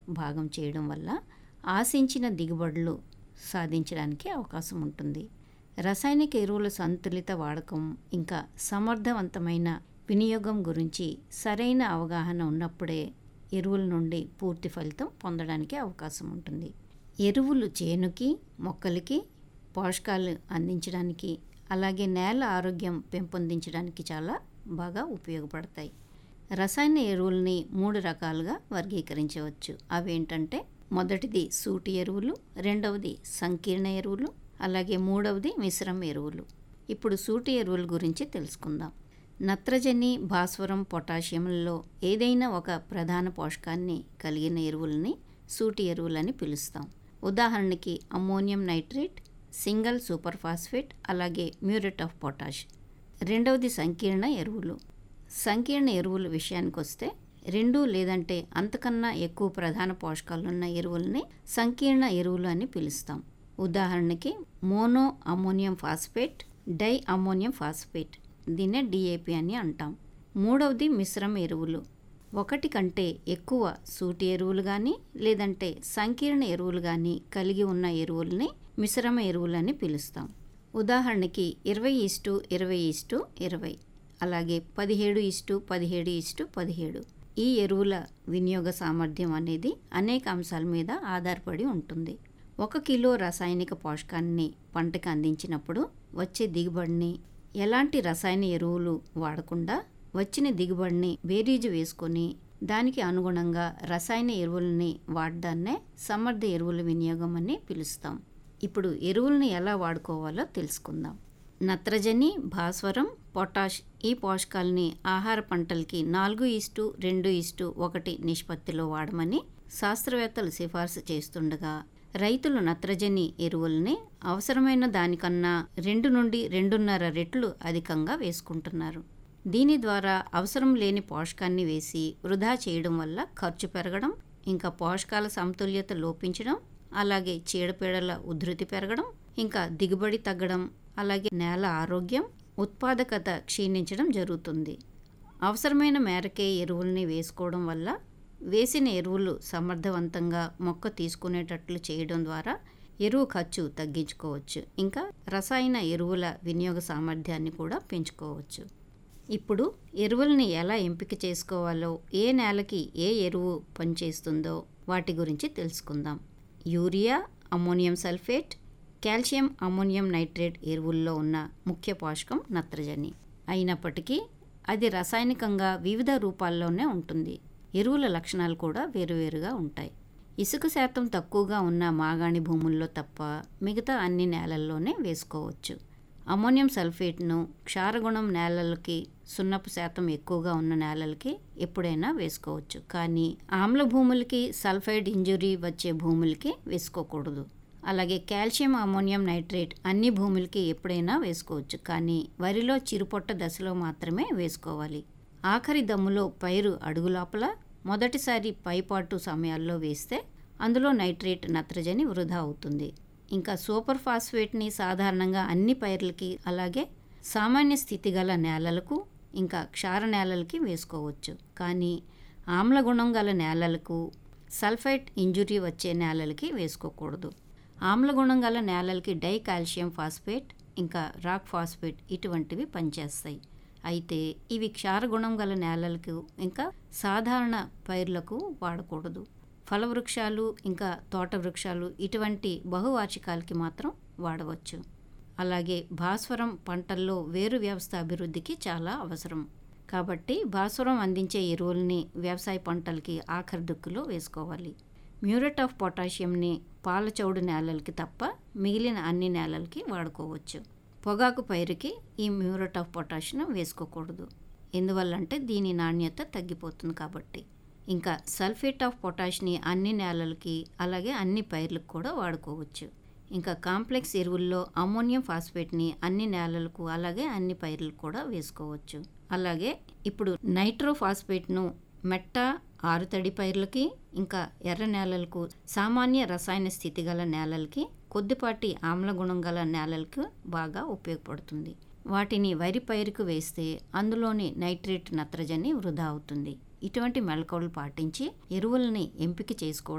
భాగం చేయడం వల్ల ఆశించిన దిగుబడులు సాధించడానికి అవకాశం ఉంటుంది రసాయనిక ఎరువుల సంతులిత వాడకం ఇంకా సమర్థవంతమైన వినియోగం గురించి సరైన అవగాహన ఉన్నప్పుడే ఎరువుల నుండి పూర్తి ఫలితం పొందడానికి అవకాశం ఉంటుంది ఎరువులు చేనుకి మొక్కలకి పోషకాలు అందించడానికి అలాగే నేల ఆరోగ్యం పెంపొందించడానికి చాలా బాగా ఉపయోగపడతాయి రసాయన ఎరువుల్ని మూడు రకాలుగా వర్గీకరించవచ్చు అవేంటంటే మొదటిది సూటి ఎరువులు రెండవది సంకీర్ణ ఎరువులు అలాగే మూడవది మిశ్రమ ఎరువులు ఇప్పుడు సూటి ఎరువుల గురించి తెలుసుకుందాం నత్రజని భాస్వరం పొటాషియంలలో ఏదైనా ఒక ప్రధాన పోషకాన్ని కలిగిన ఎరువులని సూటి ఎరువులని పిలుస్తాం ఉదాహరణకి ammonium nitrate single super phosphate అలాగే మ్యూరేట్ ఆఫ్ పొటాష్ రెండవది సంకీర్ణ ఎరువులు సంకీర్ణ ఎరువుల విషయానికి వస్తే రెండు లేదంటే అంతకన్నా ఎక్కువ ప్రధాన పోషకాలున్న ఎరువుల్ని సంకీర్ణ ఎరువులు అని పిలుస్తాం ఉదాహరణకి mono ammonium phosphate di ammonium phosphate దీన్నే డిఏపి అని అంటాం మూడవది మిశ్రమ ఎరువులు ఒకటి కంటే ఎక్కువ సూటి ఎరువులు కానీ లేదంటే సంకీర్ణ ఎరువులు కానీ కలిగి ఉన్న ఎరువుల్ని మిశ్రమ ఎరువులని పిలుస్తాం ఉదాహరణకి ఇరవై ఇస్టు ఇరవై ఇస్టు ఇరవై అలాగే పదిహేడు ఇస్టు పదిహేడు ఇస్టు పదిహేడు ఈ ఎరువుల వినియోగ సామర్థ్యం అనేది అనేక అంశాల మీద ఆధారపడి ఉంటుంది ఒక కిలో రసాయనిక పోషకాన్ని పంటకు అందించినప్పుడు వచ్చే దిగుబడిని ఎలాంటి రసాయన ఎరువులు వాడకుండా వచ్చిన దిగుబడిని బేరీజు వేసుకొని దానికి అనుగుణంగా రసాయన ఎరువులని వాడడాన్నే సమర్థ ఎరువుల వినియోగం అని పిలుస్తాం ఇప్పుడు ఎరువుల్ని ఎలా వాడుకోవాలో తెలుసుకుందాం నత్రజని భాస్వరం పొటాష్ ఈ పోషకాలని ఆహార పంటలకి నాలుగు ఇస్టు రెండు ఇస్టు ఒకటి నిష్పత్తిలో వాడమని శాస్త్రవేత్తలు సిఫార్సు చేస్తుండగా రైతులు నత్రజని ఎరువుల్ని అవసరమైన దానికన్నా రెండు నుండి రెండున్నర రెట్లు అధికంగా వేసుకుంటున్నారు దీని ద్వారా అవసరం లేని పోషకాన్ని వేసి వృధా చేయడం వల్ల ఖర్చు పెరగడం ఇంకా పోషకాల సమతుల్యత లోపించడం అలాగే చీడపీడల ఉధృతి పెరగడం ఇంకా దిగుబడి తగ్గడం అలాగే నేల ఆరోగ్యం ఉత్పాదకత క్షీణించడం జరుగుతుంది అవసరమైన మేరకే ఎరువుల్ని వేసుకోవడం వల్ల వేసిన ఎరువులు సమర్థవంతంగా మొక్క తీసుకునేటట్లు చేయడం ద్వారా ఎరువు ఖర్చు తగ్గించుకోవచ్చు ఇంకా రసాయన ఎరువుల వినియోగ సామర్థ్యాన్ని కూడా పెంచుకోవచ్చు ఇప్పుడు ఎరువుల్ని ఎలా ఎంపిక చేసుకోవాలో ఏ నేలకి ఏ ఎరువు పనిచేస్తుందో వాటి గురించి తెలుసుకుందాం urea ammonium sulphate calcium ammonium nitrate ఎరువుల్లో ఉన్న ముఖ్య పోషకం నత్రజని అయినప్పటికీ అది రసాయనికంగా వివిధ రూపాల్లోనే ఉంటుంది ఎరువుల లక్షణాలు కూడా వేరువేరుగా ఉంటాయి ఇసుక శాతం తక్కువగా ఉన్న మాగాణి భూముల్లో తప్ప మిగతా అన్ని నేలల్లోనే వేసుకోవచ్చు అమ్మోనియం సల్ఫేట్ను క్షారగుణం నేలలకి సున్నపు శాతం ఎక్కువగా ఉన్న నేలలకి ఎప్పుడైనా వేసుకోవచ్చు కానీ ఆమ్ల భూములకి సల్ఫైడ్ ఇంజురీ వచ్చే భూములకి వేసుకోకూడదు అలాగే కాల్షియం అమ్మోనియం నైట్రేట్ అన్ని భూములకి ఎప్పుడైనా వేసుకోవచ్చు కానీ వరిలో చిరుపొట్ట దశలో మాత్రమే వేసుకోవాలి ఆఖరి దమ్ములో పైరు అడుగు లోపల మొదటిసారి పైపాటు సమయాల్లో వేస్తే అందులో నైట్రేట్ నత్రజని వృధా అవుతుంది ఇంకా సూపర్ ఫాస్ఫేట్ని సాధారణంగా అన్ని పైర్లకి అలాగే సామాన్య స్థితి గల నేలలకు ఇంకా క్షార నేలలకి వేసుకోవచ్చు కానీ ఆమ్లగుణం గల నేలలకు సల్ఫైట్ ఇంజురీ వచ్చే నేలలకి వేసుకోకూడదు ఆమ్లగుణం గల నేలలకి డై కాల్షియం ఫాస్ఫేట్ ఇంకా రాక్ ఫాస్ఫేట్ ఇటువంటివి పనిచేస్తాయి అయితే ఇవి క్షారగుణం గల నేలలకు ఇంకా సాధారణ పైర్లకు వాడకూడదు ఫలవృక్షాలు ఇంకా తోట వృక్షాలు ఇటువంటి బహువార్షికాలకి మాత్రం వాడవచ్చు అలాగే భాస్వరం పంటల్లో వేరు వ్యవస్థ అభివృద్ధికి చాలా అవసరం కాబట్టి భాస్వరం అందించే ఎరువుల్ని వ్యవసాయ పంటలకి ఆఖరి దుక్కులో వేసుకోవాలి మ్యూరేట్ ఆఫ్ పొటాషియంని పాలచౌడు నేలలకి తప్ప మిగిలిన అన్ని నేలలకి వాడుకోవచ్చు పొగాకు పైరుకి ఈ మ్యూరేట్ ఆఫ్ పొటాషియం వేసుకోకూడదు ఎందువల్లంటే దీని నాణ్యత తగ్గిపోతుంది కాబట్టి ఇంకా సల్ఫేట్ ఆఫ్ పొటాష్ని అన్ని నేలలకి అలాగే అన్ని పైర్లకు కూడా వాడుకోవచ్చు ఇంకా కాంప్లెక్స్ ఎరువుల్లో అమ్మోనియం ఫాస్ఫేట్ని అన్ని నేలలకు అలాగే అన్ని పైర్లకు కూడా వేసుకోవచ్చు అలాగే ఇప్పుడు నైట్రో ఫాస్ఫేట్ను మెట్ట ఆరుతడి పైర్లకి ఇంకా ఎర్ర నేలలకు సామాన్య రసాయన స్థితి గల నేలలకి కొద్దిపాటి ఆమ్లగుణం గల నేలలకు బాగా ఉపయోగపడుతుంది వాటిని వరి పైరుకు వేస్తే అందులోని నైట్రేట్ నత్రజని వృధా అవుతుంది ఇటువంటి మెళకువలు పాటించి ఎరువుల్ని ఎంపిక చేసుకోవడం